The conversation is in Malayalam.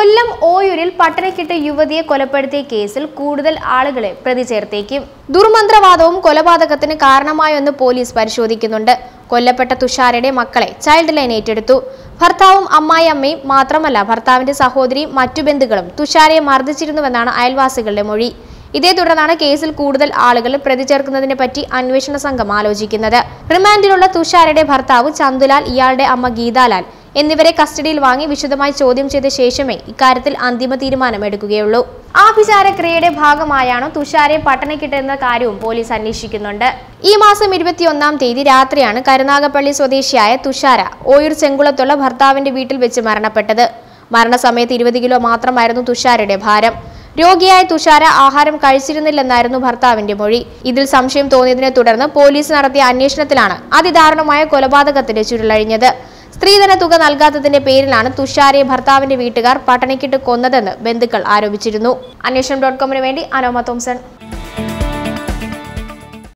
കൊല്ലം ഓയൂരിൽ പട്ടണക്കിട്ട് യുവതിയെ കൊലപ്പെടുത്തിയ കേസിൽ കൂടുതൽ ആളുകളെ പ്രതി ചേർത്തേക്കും ദുർമന്ത്രവാദവും കൊലപാതകത്തിന് കാരണമായെന്ന് പോലീസ് പരിശോധിക്കുന്നുണ്ട് കൊല്ലപ്പെട്ട തുഷാരയുടെ മക്കളെ ചൈൽഡ് ലൈൻ ഏറ്റെടുത്തു ഭർത്താവും അമ്മായി അമ്മയും മാത്രമല്ല ഭർത്താവിന്റെ സഹോദരിയും മറ്റു ബന്ധുക്കളും തുഷാരയെ മർദ്ദിച്ചിരുന്നുവെന്നാണ് അയൽവാസികളുടെ മൊഴി ഇതേ തുടർന്നാണ് കേസിൽ കൂടുതൽ ആളുകൾ പ്രതി ചേർക്കുന്നതിനെ പറ്റി അന്വേഷണ സംഘം ആലോചിക്കുന്നത് റിമാൻഡിലുള്ള തുഷാരയുടെ ഭർത്താവ് ചന്തുലാൽ ഇയാളുടെ അമ്മ ഗീതാലാൽ എന്നിവരെ കസ്റ്റഡിയിൽ വാങ്ങി വിശദമായി ചോദ്യം ചെയ്ത ശേഷമേ ഇക്കാര്യത്തിൽ അന്തിമ തീരുമാനമെടുക്കുകയുള്ളൂ ആഭിചാരക്രിയയുടെ ഭാഗമായാണോ തുഷാരെ പട്ടണക്കിട്ടെന്ന കാര്യവും പോലീസ് അന്വേഷിക്കുന്നുണ്ട് ഈ മാസം ഇരുപത്തിയൊന്നാം തീയതി രാത്രിയാണ് കരുനാഗപ്പള്ളി സ്വദേശിയായ തുഷാര ഓയൂർ ചെങ്കുളത്തുള്ള ഭർത്താവിന്റെ വീട്ടിൽ വെച്ച് മരണപ്പെട്ടത് മരണസമയത്ത് ഇരുപത് കിലോ മാത്രമായിരുന്നു തുഷാരയുടെ ഭാരം രോഗിയായ തുഷാര ആഹാരം കഴിച്ചിരുന്നില്ലെന്നായിരുന്നു ഭർത്താവിന്റെ മൊഴി ഇതിൽ സംശയം തോന്നിയതിനെ തുടർന്ന് പോലീസ് നടത്തിയ അന്വേഷണത്തിലാണ് അതിദാരുണമായ കൊലപാതകത്തിന്റെ ചുരുളഴിഞ്ഞത് സ്ത്രീധന തുക നൽകാത്തതിന്റെ പേരിലാണ് തുഷാരയെ ഭർത്താവിന്റെ വീട്ടുകാർ പട്ടണിക്കിട്ട് കൊന്നതെന്ന് ബന്ധുക്കൾ ആരോപിച്ചിരുന്നു അന്വേഷണം ഡോട്ട് കോമിന് വേണ്ടി അനോമ തോംസൺ